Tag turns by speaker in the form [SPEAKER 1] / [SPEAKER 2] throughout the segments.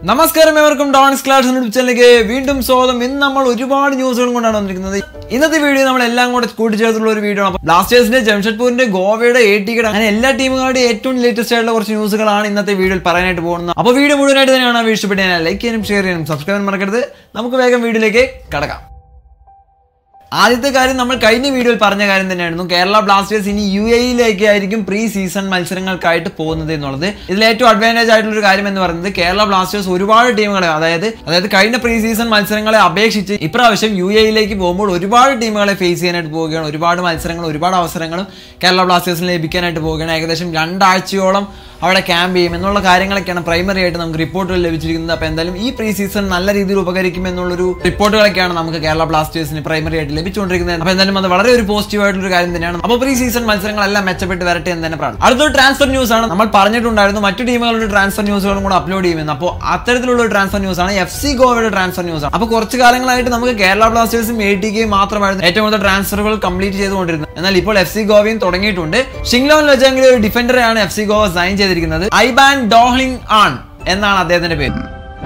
[SPEAKER 1] നമസ്കാരം എവർക്കും dawns class ചാനലിലേക്ക് വീണ്ടും സ്വാഗതം ഇന്ന് നമ്മൾ ഒരുപാട് ന്യൂസുകളും കൊണ്ടാണ് വന്നിരിക്കുന്നത് ഇന്നത്തെ വീഡിയോ നമ്മൾ എല്ലാം കൂടെ കൂട്ടിച്ചേർത്തുള്ള ഒരു വീഡിയോ ആണ് ബ്ലാസ്റ്റേഴ്സിന്റെ ജംഷഡ്പൂരിന്റെ ഗോവയുടെ എ ടിക്കറ്റ് അങ്ങനെ എല്ലാ ടീമുകളുടെ ഏറ്റവും ലേറ്റസ്റ്റ് ആയിട്ടുള്ള കുറച്ച് ന്യൂസുകളാണ് ഇന്നത്തെ വീഡിയോയിൽ പറയാനായിട്ട് പോകുന്നത് അപ്പോൾ വീഡിയോ മുഴുവനായിട്ട് തന്നെയാണ് വീഡിയോ ഇഷ്ടപ്പെട്ട് ഞാൻ ലൈക്ക് ചെയ്യാനും ഷെയർ ചെയ്യാനും സബ്സ്ക്രൈബ് ചെയ്യാനും മറക്കരുത് നമുക്ക് വേഗം വീഡിയോയിലേക്ക് കടക്കാം ആദ്യത്തെ കാര്യം നമ്മൾ കഴിഞ്ഞ വീഡിയോയിൽ പറഞ്ഞ കാര്യം തന്നെയായിരുന്നു കേരള ബ്ലാസ്റ്റേഴ്സ് ഇനി യു എയിലേക്ക് ആയിരിക്കും പ്രീ സീസൺ മത്സരങ്ങൾക്കായിട്ട് പോകുന്നത് എന്നുള്ളത് ഇതിൽ ഏറ്റവും അഡ്വാൻറ്റേജ് ആയിട്ടുള്ള ഒരു കാര്യം എന്ന് പറയുന്നത് കേരള ബ്ലാസ്റ്റേഴ്സ് ഒരുപാട് ടീമുകളെ അതായത് അതായത് കഴിഞ്ഞ പ്രീ സീസൺ മത്സരങ്ങളെ അപേക്ഷിച്ച് ഇപ്രാവശ്യം യു എയിലേക്ക് പോകുമ്പോൾ ഒരുപാട് ടീമുകളെ ഫേസ് ചെയ്യാനായിട്ട് പോവുകയാണ് ഒരുപാട് മത്സരങ്ങളും ഒരുപാട് അവസരങ്ങളും കേരള ബ്ലാസ്റ്റേഴ്സിന് ലഭിക്കാനായിട്ട് പോവുകയാണ് ഏകദേശം രണ്ടാഴ്ചയോളം അവിടെ ക്യാമ്പ് ചെയ്യും എന്നുള്ള കാര്യങ്ങളൊക്കെയാണ് പ്രൈമറി ആയിട്ട് നമുക്ക് റിപ്പോർട്ടുകൾ ലഭിച്ചിരിക്കുന്നത് അപ്പോൾ എന്തായാലും ഈ പ്രീ സീസൺ നല്ല രീതിയിൽ ഉപകരിക്കും എന്നുള്ളൊരു റിപ്പോർട്ടുകളൊക്കെയാണ് നമുക്ക് കേരള ബ്ലാസ്റ്റേഴ്സിന് പ്രൈമറി ആയിട്ട് ലഭിച്ചുകൊണ്ടിരിക്കുന്നത് അപ്പോൾ എന്തായാലും അത് വളരെ ഒരു പോസിറ്റീവ് ആയിട്ടുള്ള ഒരു കാര്യം തന്നെയാണ് അപ്പോൾ പ്രീ സീസൺ മത്സരങ്ങളെല്ലാം മെച്ചപ്പെട്ട് വരട്ടെ എന്ന് തന്നെ പ്രാർത്ഥന അടുത്തൊരു ട്രാൻസ്ഫർ ന്യൂസ് ആണ് നമ്മൾ പറഞ്ഞിട്ടുണ്ടായിരുന്നു മറ്റു ടീമുകളുടെ ട്രാൻസ്ഫർ ന്യൂസുകളും കൂടെ അപ്ലോഡ് ചെയ്യുമെന്ന് അപ്പോൾ അത്തരത്തിലുള്ള ഒരു ട്രാൻസ്ഫർ ന്യൂസ് ആണ് എഫ് സി ഗോവയുടെ ട്രാൻസ്ഫർ ന്യൂസ് ആണ് അപ്പോൾ കുറച്ച് കാലങ്ങളായിട്ട് നമുക്ക് കേരള ബ്ലാസ്റ്റേഴ്സും എ ടി കെയും മാത്രമായിരുന്നു ഏറ്റവും കൂടുതൽ ട്രാൻസ്ഫറുകൾ കംപ്ലീറ്റ് ചെയ്തുകൊണ്ടിരുന്നത് എന്നാൽ ഇപ്പോൾ എഫ് സി ഗോവയും തുടങ്ങിയിട്ടുണ്ട് ഷിംഗ്ലോൺ ലജാങ്കിലെ ഒരു ഡിഫൻഡറെയാണ് എഫ് സി ഗോവ സൈൻ ചെയ്തിരിക്കുന്നത് ഐബാൻ ഡോഹ്ലിംഗ് ആൺ എന്നാണ് അദ്ദേഹത്തിന്റെ പേര്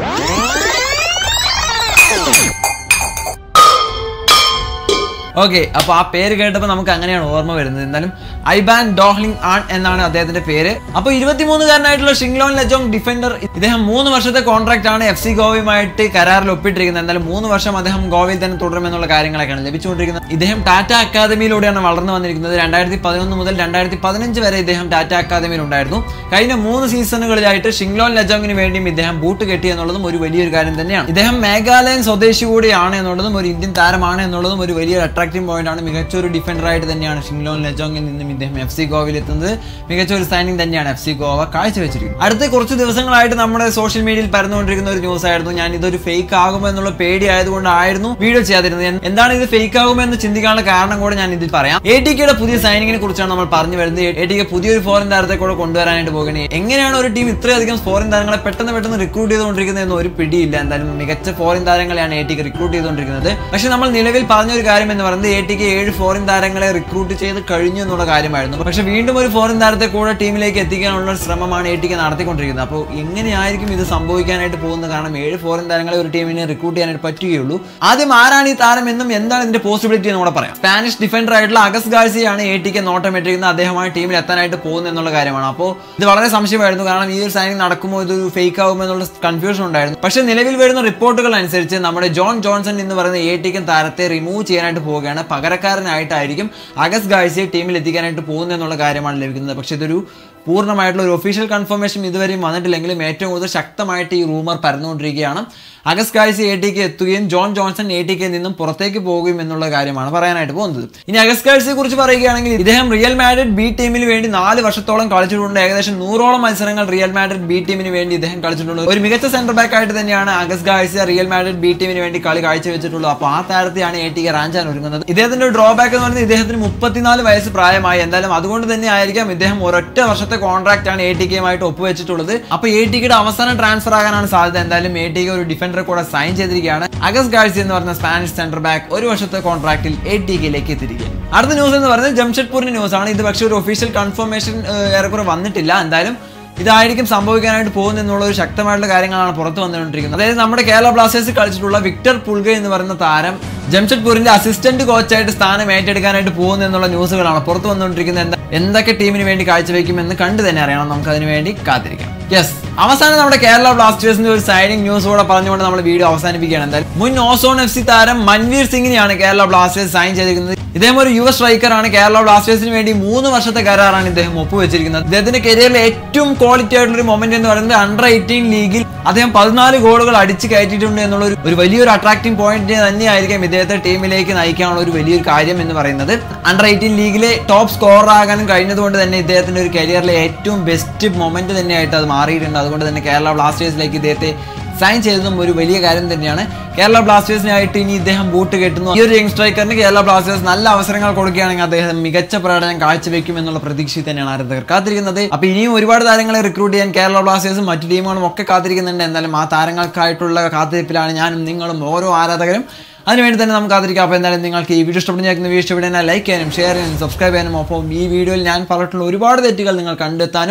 [SPEAKER 1] ഓക്കെ അപ്പൊ ആ പേര് കേട്ടപ്പോൾ നമുക്ക് അങ്ങനെയാണ് ഓർമ്മ വരുന്നത് എന്തായാലും ഐബാൻ ഡോഹ്ലിംഗ് ആൺ എന്നാണ് അദ്ദേഹത്തിന്റെ പേര് അപ്പൊ ഇരുപത്തിമൂന്നുകാരനായിട്ടുള്ള ഷിംഗ്ലോൺ ലജോങ് ഡിഫൻഡർ ഇദ്ദേഹം മൂന്ന് വർഷത്തെ കോൺട്രാക്ട് ആണ് എഫ് സി ഗോവയുമായിട്ട് കരാറിൽ ഒപ്പിട്ടിരിക്കുന്നത് എന്തായാലും മൂന്ന് വർഷം അദ്ദേഹം ഗോവയിൽ തന്നെ തുടരുമെന്നുള്ള കാര്യങ്ങളൊക്കെയാണ് ലഭിച്ചുകൊണ്ടിരിക്കുന്നത് ഇദ്ദേഹം ടാറ്റ അക്കാദമിയിലൂടെയാണ് വളർന്നു വന്നിരിക്കുന്നത് രണ്ടായിരത്തി പതിനൊന്ന് മുതൽ രണ്ടായിരത്തി പതിനഞ്ച് വരെ ഇദ്ദേഹം ടാറ്റ അക്കാദമിയിൽ ഉണ്ടായിരുന്നു കഴിഞ്ഞ മൂന്ന് സീസണുകളിലായിട്ട് ഷിംഗ്ലോൺ ലജോങ്ങിന് വേണ്ടിയും ഇദ്ദേഹം ബൂട്ട് കെട്ടി എന്നുള്ളതും ഒരു വലിയൊരു കാര്യം തന്നെയാണ് ഇദ്ദേഹം മേഘാലയൻ സ്വദേശി കൂടിയാണ് എന്നുള്ളതും ഒരു ഇന്ത്യൻ താരമാണ് എന്നുള്ളതും ഒരു വലിയൊരു അട്രാക്റ്റീവ് പോയിന്റ് ആണ് മികച്ച ഒരു ഡിഫൻഡർ ആയിട്ട് തന്നെയാണ് ഷിംഗ്ലോൺ ലജോങ്ങിൽ നിന്നും ഇദ്ദേഹം എഫ് സി ഗോവയിൽ എത്തുന്നത് മികച്ച ഒരു സൈനിങ് തന്നെയാണ് എഫ് സി ഗോവ കാഴ്ചവെച്ചിരിക്കുന്നത് അടുത്ത കുറച്ച് ദിവസങ്ങളായിട്ട് നമ്മുടെ സോഷ്യൽ മീഡിയയിൽ പരന്നുകൊണ്ടിരിക്കുന്ന ഒരു ന്യൂസ് ആയിരുന്നു ഞാൻ ഇതൊരു ഫേക്ക് ആകുമോ എന്നുള്ള പേടി ആയതുകൊണ്ടായിരുന്നു വീഡിയോ ചെയ്യാതിരുന്നത് എൻ- എന്താണ് ഇത് ഫേക്ക് ആകുമോ എന്ന് ചിന്തിക്കാനുള്ള കാരണം കൂടെ ഞാൻ ഇതിൽ പറയാം എ ടി കെയുടെ പുതിയ സൈനിങ്ങിനെ കുറിച്ചാണ് നമ്മൾ പറഞ്ഞു വരുന്നത് എ ടി കെ പുതിയൊരു ഫോറിൻ താരത്തെ കൂടെ കൊണ്ടുവരാനായിട്ട് പോകുന്നത് എങ്ങനെയാണ് ഒരു ടീം ഇത്രയധികം ഫോറിൻ താരങ്ങളെ പെട്ടെന്ന് പെട്ടെന്ന് റിക്രൂട്ട് ചെയ്തുകൊണ്ടിരിക്കുന്നത് എന്ന് ഒരു പിടിയില്ല എന്തായാലും മികച്ച ഫോറിൻ താരങ്ങളെയാണ് എ ടി കെ റിക്രൂട്ട് ചെയ്തുകൊണ്ടിരിക്കുന്നത് പക്ഷെ നമ്മൾ നിലവിൽ പറഞ്ഞ ഒരു കാര്യം എന്ന് പറയുന്നത് എ ടി കെ ഏഴ് ഫോറിൻ താരങ്ങളെ റിക്രൂട്ട് ചെയ്ത് കഴിഞ്ഞു എന്നുള്ള കാര്യമായിരുന്നു പക്ഷെ വീണ്ടും ഒരു ഫോറിൻ താരത്തെ കൂടെ ടീമിലേക്ക് എത്തിക്കാനുള്ള ഒരു ശ്രമമാണ് എ ടി കെ നടത്തിക്കൊണ്ടിരിക്കുന്നത് അപ്പോൾ എങ്ങനെയായിരിക്കും ഇത് സംഭവിക്കാനായിട്ട് പോകുന്നത് കാരണം ഏഴ് ഫോറിൻ താരങ്ങളെ ഒരു ടീമിനെ റിക്രൂട്ട് ചെയ്യാനായിട്ട് പറ്റുകയുള്ളൂ ആദ്യം ആരാണ് ഈ താരം എന്നും എന്താണ് ഇതിന്റെ പോസിബിലിറ്റി എന്ന് കൂടെ പറയാം സ്പാനിഷ് ഡിഫൻഡർ ആയിട്ടുള്ള അഗസ് ഗാഴ്സിയാണ് എ ടിക്ക് നോട്ടം ഇട്ടിരിക്കുന്നത് അദ്ദേഹമാണ് ടീമിൽ എത്താനായിട്ട് പോകുന്നത് എന്നുള്ള കാര്യമാണ് അപ്പോൾ ഇത് വളരെ സംശയമായിരുന്നു കാരണം ഈ ഒരു സൈനിങ് നടക്കുമോ ഇത് ഫേക്ക് ആകുമോ എന്നുള്ള കൺഫ്യൂഷൻ ഉണ്ടായിരുന്നു പക്ഷേ നിലവിൽ വരുന്ന റിപ്പോർട്ടുകൾ അനുസരിച്ച് നമ്മുടെ ജോൺ ജോൺസൺ എന്ന് പറയുന്ന എ ടിക്കൻ താരത്തെ റിമൂവ് ചെയ്യാനായിട്ട് പോവുകയാണ് പകരക്കാരനായിട്ടായിരിക്കും അഗസ് ഗാഴ്സിയെ ടീമിൽ എത്തിക്കാനായിട്ട് പോകുന്നത് എന്നുള്ള കാര്യമാണ് ലഭിക്കുന്നത് പക്ഷേ ഇതൊരു പൂർണ്ണമായിട്ടുള്ള ഒരു ഒഫീഷ്യൽ കൺഫർമേഷൻ ഇതുവരെയും വന്നിട്ടില്ലെങ്കിലും ഏറ്റവും കൂടുതൽ ശക്തമായിട്ട് ഈ റൂമർ പരന്നുകൊണ്ടിരിക്കുകയാണ് അഗസ്റ്റ് ഗായ്സി എ ടിക്ക് എത്തുകയും ജോൺ ജോൺസൺ എ ടിക്ക് നിന്നും പുറത്തേക്ക് പോകുകയും എന്നുള്ള കാര്യമാണ് പറയാനായിട്ട് പോകുന്നത് ഇനി അഗസ്റ്റ് ഗായ്സിയെ കുറിച്ച് പറയുകയാണെങ്കിൽ ഇദ്ദേഹം റിയൽ മാഡ്രിഡ് ബി ടീമിന് വേണ്ടി നാല് വർഷത്തോളം കളിച്ചിട്ടുണ്ട് ഏകദേശം നൂറോളം മത്സരങ്ങൾ റിയൽ മാഡ്രിഡ് ബി ടീമിന് വേണ്ടി ഇദ്ദേഹം കളിച്ചിട്ടുണ്ട് ഒരു മികച്ച സെന്റർ ബാക്ക് ആയിട്ട് തന്നെയാണ് അഗസ്റ്റ് ഗായ്സി റിയൽ മാഡ്രിഡ് ബി ടീമിന് വേണ്ടി കളി കാഴ്ചവെച്ചിട്ടുള്ളത് അപ്പോൾ ആ താരത്തെയാണ് എ ടിക്ക് റാഞ്ചാൻ ഒരുങ്ങുന്നത് ഇദ്ദേഹത്തിന്റെ ഡ്രോബാക്ക് എന്ന് പറയുന്നത് ഇദ്ദേഹത്തിന് മുപ്പത്തിനാല് വയസ്സ് പ്രായമായി എന്തായാലും അതുകൊണ്ട് തന്നെ ആയിരിക്കാം ഇദ്ദേഹം ഒരൊറ്റ വർഷത്തെ കോൺട്രാക്ട് ആണ് എ ടി കെയുമായിട്ട് ഒപ്പുവെച്ചിട്ടുള്ളത് അപ്പോൾ എ ടിക്കയുടെ അവസാനം ട്രാൻസ്ഫർ ആകാനാണ് സാധ്യത എന്തായാലും എ ടി കെ ഒരു ഡിഫൻഡറെ കൂടെ സൈൻ ചെയ്തിരിക്കുകയാണ് അഗസ് ഗാഴ്സി എന്ന് പറഞ്ഞ സ്പാനിഷ് സെന്റർ ബാക്ക് ഒരു വർഷത്തെ കോൺട്രാക്റ്റിൽ എ ടി കെയിലേക്ക് എത്തിയിരിക്കുകയാണ് അടുത്ത ന്യൂസ് എന്ന് പറയുന്നത് ജംഷഡ്പൂരിന്റെ ന്യൂസ് ആണ് ഇത് പക്ഷേ ഒരു ഒഫീഷ്യൽ കൺഫർമേഷൻ ഏറെക്കുറെ വന്നിട്ടില്ല എന്തായാലും ഇതായിരിക്കും സംഭവിക്കാനായിട്ട് പോകുന്നത് എന്നുള്ള ഒരു ശക്തമായിട്ടുള്ള കാര്യങ്ങളാണ് പുറത്തു വന്നുകൊണ്ടിരിക്കുന്നത് അതായത് നമ്മുടെ കേരള ബ്ലാസ്റ്റേഴ്സ് കളിച്ചിട്ടുള്ള വിക്ടർ പുൽഗ എന്ന് പറയുന്ന താരം ജംഷഡ്പൂരിന്റെ അസിസ്റ്റന്റ് കോച്ചായിട്ട് സ്ഥാനം ഏറ്റെടുക്കാനായിട്ട് പോകുന്നു എന്നുള്ള ന്യൂസുകളാണ് പുറത്തു വന്നുകൊണ്ടിരിക്കുന്നത് എന്താ എന്തൊക്കെ ടീമിന് വേണ്ടി കാഴ്ചവെക്കുമെന്ന് കണ്ടു തന്നെ അറിയണം നമുക്ക് അതിന് വേണ്ടി കാത്തിരിക്കാം യെസ് അവസാനം നമ്മുടെ കേരള ബ്ലാസ്റ്റേഴ്സിന്റെ ഒരു സൈനിങ് ന്യൂസ് കൂടെ പറഞ്ഞുകൊണ്ട് നമ്മൾ വീഡിയോ അവസാനിപ്പിക്കുകയാണ് എന്തായാലും മുൻ ഓസോൺ എഫ് സി താരം മൻവീർ സിംഗിനെയാണ് കേരള ബ്ലാസ്റ്റേഴ്സ് സൈൻ ചെയ്തിരിക്കുന്നത് ഇദ്ദേഹം ഒരു യുവ സ്ട്രൈക്കർ ആണ് കേരള ബ്ലാസ്റ്റേഴ്സിന് വേണ്ടി മൂന്ന് വർഷത്തെ കരാറാണ് ഇദ്ദേഹം ഒപ്പുവെച്ചിരിക്കുന്നത് ഇദ്ദേഹത്തിന്റെ കരിയറിലെ ഏറ്റവും ക്വാളിറ്റി ആയിട്ടുള്ള ഒരു മൊമെന്റ് എന്ന് പറയുന്നത് അണ്ടർ എയ്റ്റീൻ ലീഗിൽ അദ്ദേഹം പതിനാല് ഗോളുകൾ അടിച്ച് കയറ്റിയിട്ടുണ്ട് എന്നുള്ള ഒരു- ഒരു വലിയൊരു അട്രാക്റ്റീവ് പോയിന്റ് തന്നെയായിരിക്കും ഇദ്ദേഹത്തെ ടീമിലേക്ക് നയിക്കാനുള്ള ഒരു വലിയൊരു കാര്യം എന്ന് പറയുന്നത് അണ്ടർ എയ്റ്റീൻ ലീഗിലെ ടോപ്പ് സ്കോറർ ആകാനും കഴിഞ്ഞതുകൊണ്ട് തന്നെ ഇദ്ദേഹത്തിന്റെ ഒരു കരിയറിലെ ഏറ്റവും ബെസ്റ്റ് മൊമെന്റ് തന്നെയായിട്ട് അത് മാറിയിട്ടുണ്ട് അതുകൊണ്ട് തന്നെ കേരള ബ്ലാസ്റ്റേഴ്സിലേക്ക് ഇദ്ദേഹത്തെ സൈൻ ചെയ്തതും ഒരു വലിയ കാര്യം തന്നെയാണ് കേരള ബ്ലാസ്റ്റേഴ്സിനായിട്ട് ഇനി ഇദ്ദേഹം ബൂട്ട് കെട്ടുന്നു ഈ ഒരു യങ് സ്ട്രൈക്കറിന് കേരള ബ്ലാസ്റ്റേഴ്സ് നല്ല അവസരങ്ങൾ കൊടുക്കുകയാണെങ്കിൽ അദ്ദേഹം മികച്ച പ്രകടനം കാഴ്ചവെക്കും എന്നുള്ള പ്രതീക്ഷയിൽ തന്നെയാണ് ആരാധകർ കാത്തിരിക്കുന്നത് അപ്പൊ ഇനിയും ഒരുപാട് താരങ്ങളെ റിക്രൂട്ട് ചെയ്യാൻ കേരള ബ്ലാസ്റ്റേഴ്സും മറ്റു ടീമുകളും ഒക്കെ കാത്തിരിക്കുന്നുണ്ട് എന്നാലും ആ താരങ്ങൾക്കായിട്ടുള്ള കാത്തിരിപ്പിലാണ് ഞാനും നിങ്ങളും ഓരോ ആരാധകരും അതിനുവേണ്ടി തന്നെ നമുക്ക് കാത്തിരിക്കാം അപ്പോൾ എന്തായാലും നിങ്ങൾക്ക് ഈ വീഡിയോ ഇഷ്ടപ്പെടുന്ന വീഡിയോ ഇഷ്ടപ്പെടുന്ന ലൈക്ക് ചെയ്യാനും ഷെയർ ചെയ്യാനും സബ്സ്ക്രൈബ് ചെയ്യാനും ഒപ്പം ഈ വീഡിയോയിൽ ഞാൻ പറഞ്ഞിട്ടുള്ള ഒരുപാട് തെറ്റുകൾ നിങ്ങൾ കണ്ടെത്താനും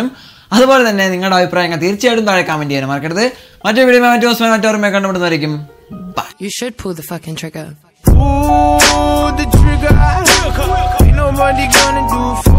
[SPEAKER 1] അതുപോലെ തന്നെ നിങ്ങളുടെ അഭിപ്രായങ്ങൾ തീർച്ചയായിട്ടും താഴെ കമന്റ് ചെയ്യാനും മറക്കരുത് മറ്റൊരു വീഡിയോ മറ്റു ദിവസം മറ്റോർമ്മയെ കണ്ടുപിടുന്നതായിരിക്കും bye
[SPEAKER 2] You should pull the fucking trigger.
[SPEAKER 3] Pull the trigger. Ain't nobody gonna do